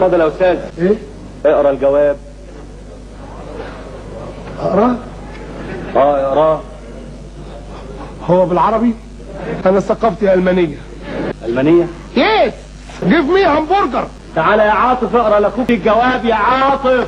اتفضل يا استاذ ايه اقرا الجواب اقرا اه اقراه هو بالعربي انا ثقافتي المانيه المانيه يس جيف مي همبرجر تعالى يا عاطف اقرا لاخوك الجواب يا عاطف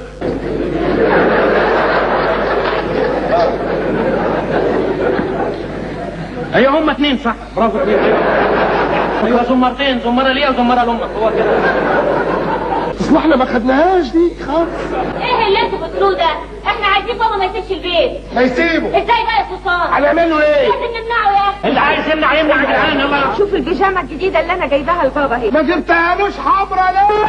ايوه هم اتنين صح برافو اتنين ايوه زمرتين زمره ليا وزمره لامك هو كده اصل احنا ما خدناهاش دي خالص ايه اللي انتوا بتقولوه ده احنا عايزين بابا ما يسيبش البيت هيسيبه ازاي بقى يا سلطان هنعمل له ايه لازم نمنعه يا اخي اللي عايز يمنع يمنع يا جدعان يلا شوف البيجامه الجديده اللي انا جايباها لبابا اهي ما جبتهالوش حمرا ليه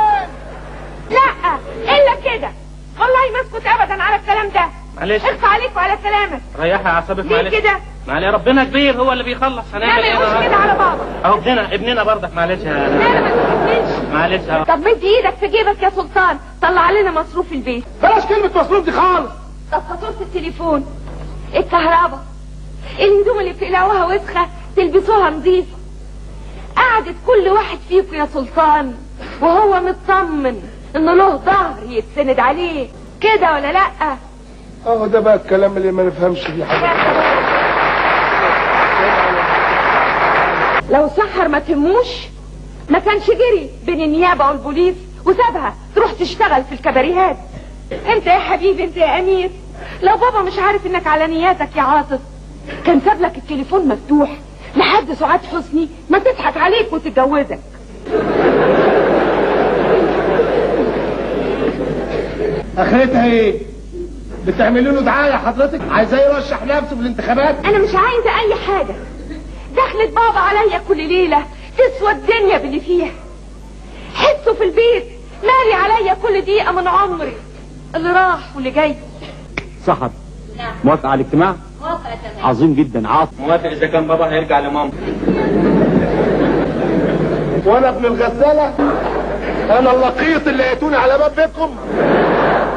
لا الا كده والله ما اسكت ابدا على الكلام ده معلش اخفى عليك وعلى كلامك ريحي اعصابك ليه معلش كده معلش ربنا كبير هو اللي بيخلص لا هنعمل ما ايه يقولش كده بقى؟ على بابا اهو ابننا ابننا برضك معلش لا لا ما تستحملش معلش اهو طب مد ايدك في جيبك يا سلطان طلع لنا مصروف البيت بلاش كلمه مصروف دي خالص طب فاتوره التليفون الكهرباء الهدوم اللي بتقلعوها وسخه تلبسوها نظيفه قعدت كل واحد فيكم يا سلطان وهو مطمن انه له ظهر يتسند عليه كده ولا لا اهو ده بقى الكلام اللي ما نفهمش فيه حاجه لو سحر ما تهموش ما كانش جري بين النيابة والبوليس وسابها تروح تشتغل في الكباريهات انت يا حبيبي انت يا امير لو بابا مش عارف انك على نياتك يا عاطف كان ساب لك التليفون مفتوح لحد سعاد حسني ما تضحك عليك وتتجوزك اخرتها ايه بتعملوا له دعايه حضرتك عايزاه يرشح نفسه في الانتخابات انا مش عايزة اي حاجة دخلت بابا عليا كل ليلة تسوى الدنيا باللي فيها حسه في البيت مالي عليا كل دقيقة من عمري اللي راح واللي جاي سحر موافق على الاجتماع موافقة تمام عظيم جدا عاطف موافق اذا كان بابا هيرجع لماما وانا ابن الغساله انا اللقيط اللي اتوني على باب بيتكم